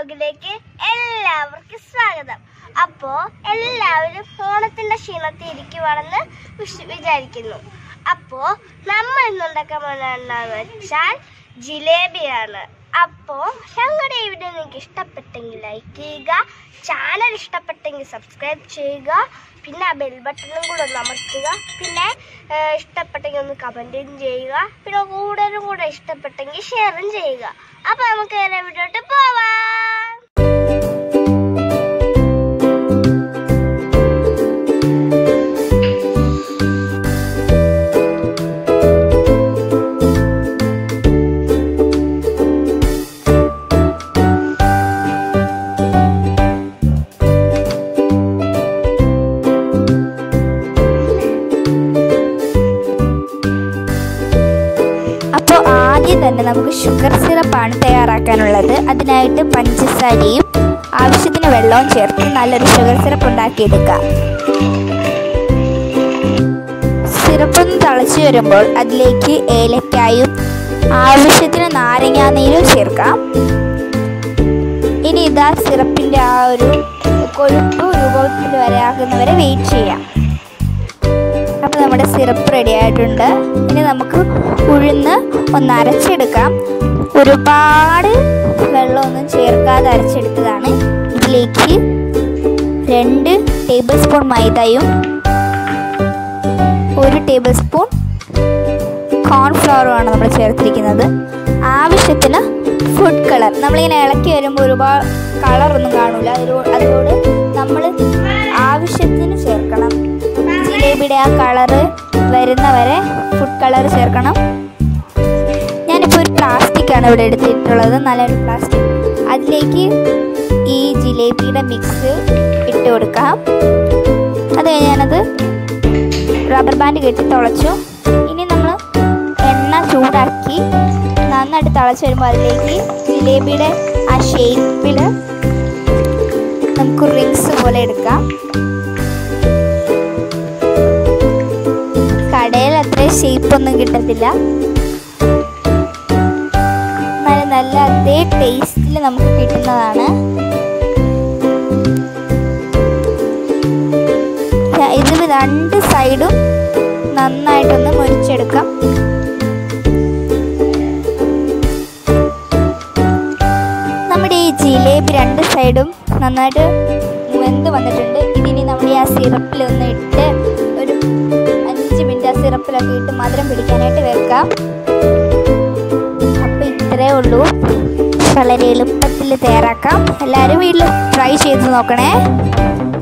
വ്ലോഗിലേക്ക് എല്ലാവർക്കും സ്വാഗതം അപ്പോ എല്ലാവരും ഓണത്തിന്റെ ക്ഷീണത്തിൽ ഇരിക്കുവാണെന്ന് വിശ്- വിചാരിക്കുന്നു അപ്പോ നമ്മൾ ഇന്നുണ്ടാക്കാൻ പോകുന്നതെന്ന് വെച്ചാൽ ജിലേബിയാണ് അപ്പോ ഞങ്ങളുടെ ഈ വീഡിയോ നിങ്ങൾക്ക് ഇഷ്ടപ്പെട്ടെങ്കിൽ ലൈക്ക് ചെയ്യുക ചാനൽ ഇഷ്ടപ്പെട്ടെങ്കിൽ സബ്സ്ക്രൈബ് ചെയ്യുക പിന്നെ ആ ബെൽ ബട്ടണും കൂടെ ഒന്ന് അമർത്തുക പിന്നെ ഏഹ്, ഇഷ്ടപ്പെട്ടെങ്കിൽ ഒന്ന് കമൻറ്റും ചെയ്യുക പിന്നെ കൂടുതലും കൂടെ ഇഷ്ടപ്പെട്ടെങ്കിൽ ഷെയറും ചെയ്യുക അപ്പൊ നമുക്ക് നേരെ വീഡിയോട്ട് പോവാം അപ്പോൾ ആദ്യം തന്നെ നമുക്ക് ഷുഗർ സിറപ്പാണ് തയ്യാറാക്കാനുള്ളത് അതിനായിട്ട് പഞ്ചസാരയും ആവശ്യത്തിന് വെള്ളവും ചേർത്ത് നല്ലൊരു ഷുഗർ സിറപ്പ് ഉണ്ടാക്കിയെടുക്കാം സിറപ്പൊന്ന് തിളച്ച് വരുമ്പോൾ അതിലേക്ക് ഏലക്കായും ആവശ്യത്തിന് നാരങ്ങാനീരും ചേർക്കാം ഇനി ഇതാ സിറപ്പിൻ്റെ ആ ഒരു കൊഴുപ്പ് രൂപത്തിൽ വരെ ആകുന്നവരെ വെയിറ്റ് ചെയ്യാം അപ്പോൾ നമ്മുടെ സിറപ്പ് റെഡി ആയിട്ടുണ്ട് ഇനി നമുക്ക് ഉഴുന്ന് ഒന്ന് അരച്ചെടുക്കാം ഒരുപാട് വെള്ളമൊന്നും ചേർക്കാതെ അരച്ചെടുത്തതാണ് ഇതിലേക്ക് രണ്ട് ടേബിൾ സ്പൂൺ മൈദയും ഒരു ടേബിൾ സ്പൂൺ കോൺഫ്ലവറുമാണ് നമ്മൾ ചേർത്തിരിക്കുന്നത് ആവശ്യത്തിന് ഫുഡ് കളർ നമ്മളിങ്ങനെ ഇളക്കി വരുമ്പോൾ ഒരുപാട് കളറൊന്നും കാണില്ല അതുകൊണ്ട് നമ്മൾ ആവശ്യത്തിന് ചേർക്കണം ജിലേബിയുടെ ആ കളറ് വരുന്നവരെ ഫുഡ് കളർ ചേർക്കണം ഞാനിപ്പോൾ ഒരു പ്ലാസ്റ്റിക്കാണ് ഇവിടെ എടുത്തിട്ടുള്ളത് നല്ലൊരു പ്ലാസ്റ്റിക് അതിലേക്ക് ഈ ജിലേബിയുടെ മിക്സ് ഇട്ട് കൊടുക്കാം അത് കഴിഞ്ഞ് ഞാനത് റബ്ബർ ബാൻഡ് കെട്ടി തുളച്ചു ഇനി നമ്മൾ എണ്ണ ചൂടാക്കി നന്നായിട്ട് തിളച്ച് വരുമ്പോൾ അതിലേക്ക് ജിലേബിയുടെ ആ ഷേപ്പിൽ നമുക്ക് റിങ്സ് പോലെ എടുക്കാം കടയിൽ അത്ര ഷേപ്പ് ഒന്നും കിട്ടത്തില്ല നല്ല നല്ല അതേ ടേസ്റ്റിൽ നമുക്ക് കിട്ടുന്നതാണ് ര- ഇത് രണ്ട് സൈഡും നന്നായിട്ടൊന്ന് മുരിച്ചെടുക്കാം നമ്മുടെ ഈ ജിലേബി രണ്ട് സൈഡും നന്നായിട്ട് വെന്ത് വന്നിട്ടുണ്ട് ഇതിനി നമ്മുടെ ആ സിറപ്പിൽ ഒന്ന് ഇട്ട് ഒരു അഞ്ച് മിനിറ്റ് ആ സിറപ്പിലൊക്കെ ഇട്ട് മധുരം പിടിക്കാനായിട്ട് വെക്കാം അപ്പോൾ ഇത്രയേ ഉള്ളൂ വളരെ എളുപ്പത്തിൽ തയ്യാറാക്കാം എല്ലാവരും വീട്ടിൽ ട്രൈ ചെയ്ത് നോക്കണേ